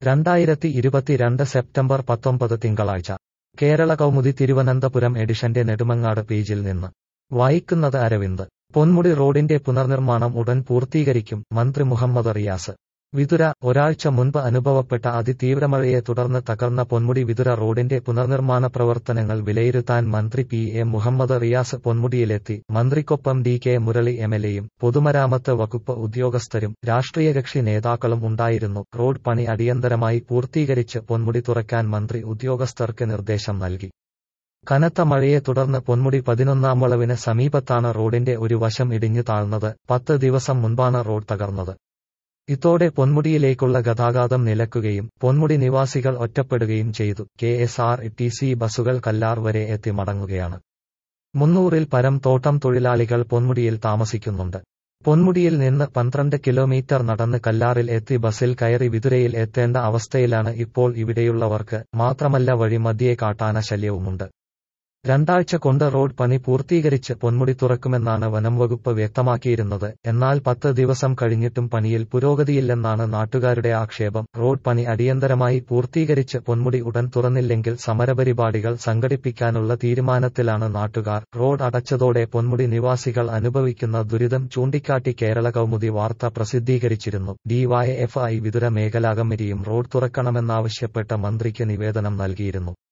രണ്ടായിരത്തി ഇരുപത്തിരണ്ട് സെപ്റ്റംബർ പത്തൊമ്പത് തിങ്കളാഴ്ച കേരള കൗമുദി തിരുവനന്തപുരം എഡിഷന്റെ നെടുമങ്ങാട് പേജിൽ നിന്ന് വായിക്കുന്നത് അരവിന്ദ് പൊന്മുടി റോഡിന്റെ പുനർനിർമ്മാണം ഉടൻ പൂർത്തീകരിക്കും മന്ത്രി മുഹമ്മദ് റിയാസ് വിതുര ഒരാഴ്ച മുൻപ് അനുഭവപ്പെട്ട അതിതീവ്രമഴയെ തുടർന്ന് തകർന്ന പൊന്മുടി വിതുര റോഡിന്റെ പുനർനിർമ്മാണ പ്രവർത്തനങ്ങൾ വിലയിരുത്താൻ മന്ത്രി പി എ മുഹമ്മദ് റിയാസ് പൊന്മുടിയിലെത്തി മന്ത്രിക്കൊപ്പം ഡി കെ മുരളി എംഎൽഎയും പൊതുമരാമത്ത് വകുപ്പ് ഉദ്യോഗസ്ഥരും രാഷ്ട്രീയകക്ഷി നേതാക്കളും ഉണ്ടായിരുന്നു റോഡ് പണി അടിയന്തരമായി പൂർത്തീകരിച്ച് പൊന്മുടി തുറക്കാൻ മന്ത്രി ഉദ്യോഗസ്ഥർക്ക് നിർദ്ദേശം നൽകി കനത്ത മഴയെ തുടർന്ന് പൊന്മുടി പതിനൊന്നാം വളവിന് സമീപത്താണ് റോഡിന്റെ ഒരു വശം ഇടിഞ്ഞു താഴ്ന്നത് പത്ത് ദിവസം മുൻപാണ് റോഡ് തകർന്നത് ഇതോടെ പൊന്മുടിയിലേക്കുള്ള ഗതാഗതം നിലക്കുകയും പൊന്മുടി നിവാസികൾ ഒറ്റപ്പെടുകയും ചെയ്തു K S R T C ബസുകൾ കല്ലാർ വരെ എത്തി മടങ്ങുകയാണ് മുന്നൂറിൽ പരം തോട്ടം തൊഴിലാളികൾ പൊന്മുടിയിൽ താമസിക്കുന്നുണ്ട് പൊന്മുടിയിൽ നിന്ന് പന്ത്രണ്ട് കിലോമീറ്റർ നടന്ന് കല്ലാറിൽ എത്തി ബസിൽ കയറി വിതുരയിൽ എത്തേണ്ട അവസ്ഥയിലാണ് ഇപ്പോൾ ഇവിടെയുള്ളവർക്ക് മാത്രമല്ല വഴി മധ്യേ കാട്ടാന ശല്യവുമുണ്ട് രണ്ടാഴ്ച കൊണ്ട് റോഡ് പണി പൂർത്തീകരിച്ച് പൊന്മുടി തുറക്കുമെന്നാണ് വനം വകുപ്പ് വ്യക്തമാക്കിയിരുന്നത് എന്നാൽ പത്ത് ദിവസം കഴിഞ്ഞിട്ടും പണിയിൽ പുരോഗതിയില്ലെന്നാണ് നാട്ടുകാരുടെ ആക്ഷേപം റോഡ് പണി അടിയന്തരമായി പൂർത്തീകരിച്ച് പൊന്മുടി ഉടൻ തുറന്നില്ലെങ്കിൽ സമരപരിപാടികൾ സംഘടിപ്പിക്കാനുള്ള തീരുമാനത്തിലാണ് നാട്ടുകാർ റോഡ് അടച്ചതോടെ പൊന്മുടി നിവാസികൾ അനുഭവിക്കുന്ന ദുരിതം ചൂണ്ടിക്കാട്ടി കേരള കൗമുദി വാർത്ത പ്രസിദ്ധീകരിച്ചിരുന്നു ഡിവൈഎഫ്ഐ വിതുര മേഖലാ കമ്മിറ്റിയും റോഡ് തുറക്കണമെന്നാവശ്യപ്പെട്ട് മന്ത്രിക്ക് നിവേദനം നൽകിയിരുന്നു